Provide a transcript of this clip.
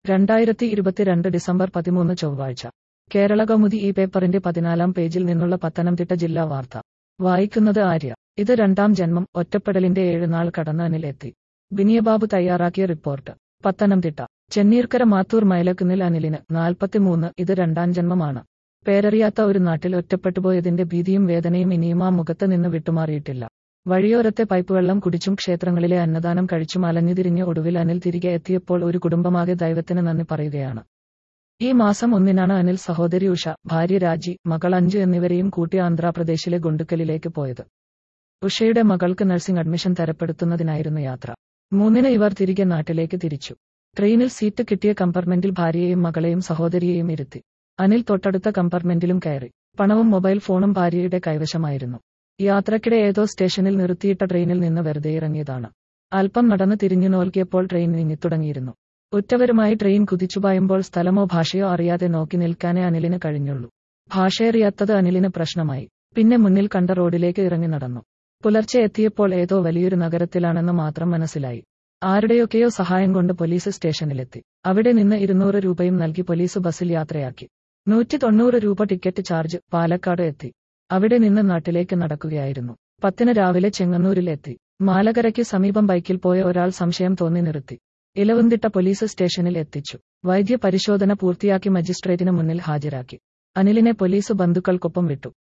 രണ്ടായിരത്തി ഇരുപത്തിരണ്ട് ഡിസംബർ പതിമൂന്ന് ചൊവ്വാഴ്ച കേരള കൗമുദി ഈ പേപ്പറിന്റെ പതിനാലാം പേജിൽ നിന്നുള്ള പത്തനംതിട്ട ജില്ലാ വാർത്ത വായിക്കുന്നത് ആര്യ ഇത് രണ്ടാം ജന്മം ഒറ്റപ്പെടലിന്റെ ഏഴ് നാൾ കടന്ന് അനിലെത്തി ബിനിയബാബു തയ്യാറാക്കിയ റിപ്പോർട്ട് പത്തനംതിട്ട ചെന്നീർക്കര മാത്തൂർ മൈലക്കുന്നിൽ അനിലിന് നാൽപ്പത്തിമൂന്ന് ഇത് രണ്ടാം ജന്മമാണ് പേരറിയാത്ത ഒരു നാട്ടിൽ ഒറ്റപ്പെട്ടുപോയതിന്റെ ഭീതിയും വേദനയും ഇനിയും ആ മുഖത്ത് നിന്ന് വിട്ടുമാറിയിട്ടില്ല വഴിയോരത്തെ പൈപ്പ് വെള്ളം കുടിച്ചും ക്ഷേത്രങ്ങളിലെ അന്നദാനം കഴിച്ചും അലഞ്ഞുതിരിഞ്ഞ് ഒടുവിൽ അനിൽ തിരികെ എത്തിയപ്പോൾ ഒരു കുടുംബമാകെ ദൈവത്തിന് നന്ദി പറയുകയാണ് ഈ മാസം ഒന്നിനാണ് അനിൽ സഹോദരി ഉഷ ഭാര്യ രാജി മകൾ അഞ്ജു എന്നിവരെയും കൂട്ടി ആന്ധ്രാപ്രദേശിലെ ഗുണ്ടുക്കലിലേക്ക് പോയത് ഉഷയുടെ മകൾക്ക് നഴ്സിംഗ് അഡ്മിഷൻ തരപ്പെടുത്തുന്നതിനായിരുന്നു യാത്ര മൂന്നിന് ഇവർ തിരികെ നാട്ടിലേക്ക് തിരിച്ചു ട്രെയിനിൽ സീറ്റ് കിട്ടിയ കമ്പാർട്ട്മെന്റിൽ ഭാര്യയെയും മകളെയും സഹോദരിയെയും ഇരുത്തി അനിൽ തൊട്ടടുത്ത കമ്പാർട്ട്മെന്റിലും കയറി പണവും മൊബൈൽ ഫോണും ഭാര്യയുടെ കൈവശമായിരുന്നു യാത്രക്കിടെ ഏതോ സ്റ്റേഷനിൽ നിർത്തിയിട്ട ട്രെയിനിൽ നിന്ന് വെറുതെ ഇറങ്ങിയതാണ് അല്പം നടന്ന് തിരിഞ്ഞു നോക്കിയപ്പോൾ ട്രെയിൻ നീങ്ങിത്തുടങ്ങിയിരുന്നു ഉറ്റവരുമായി ട്രെയിൻ കുതിച്ചുപായുമ്പോൾ സ്ഥലമോ ഭാഷയോ അറിയാതെ നോക്കി നിൽക്കാനേ അനിലിന് കഴിഞ്ഞുള്ളൂ ഭാഷയറിയാത്തത് അനിലിന് പ്രശ്നമായി പിന്നെ മുന്നിൽ കണ്ട റോഡിലേക്ക് ഇറങ്ങി നടന്നു പുലർച്ചെ എത്തിയപ്പോൾ ഏതോ വലിയൊരു നഗരത്തിലാണെന്ന് മാത്രം മനസ്സിലായി ആരുടെയൊക്കെയോ സഹായം കൊണ്ട് പോലീസ് സ്റ്റേഷനിലെത്തി അവിടെ നിന്ന് ഇരുന്നൂറ് രൂപയും നൽകി പോലീസ് ബസ്സിൽ യാത്രയാക്കി നൂറ്റി തൊണ്ണൂറ് രൂപ ടിക്കറ്റ് ചാർജ് പാലക്കാട് എത്തി അവിടെ നിന്ന് നാട്ടിലേക്ക് നടക്കുകയായിരുന്നു പത്തിന് രാവിലെ ചെങ്ങന്നൂരിലെത്തി മാലകരയ്ക്ക് സമീപം ബൈക്കിൽ പോയ ഒരാൾ സംശയം തോന്നി നിർത്തി ഇലവുന്തിട്ട പോലീസ് സ്റ്റേഷനിൽ എത്തിച്ചു വൈദ്യ പരിശോധന പൂർത്തിയാക്കി മജിസ്ട്രേറ്റിന് മുന്നിൽ ഹാജരാക്കി അനിലിനെ പോലീസ് ബന്ധുക്കൾക്കൊപ്പം വിട്ടു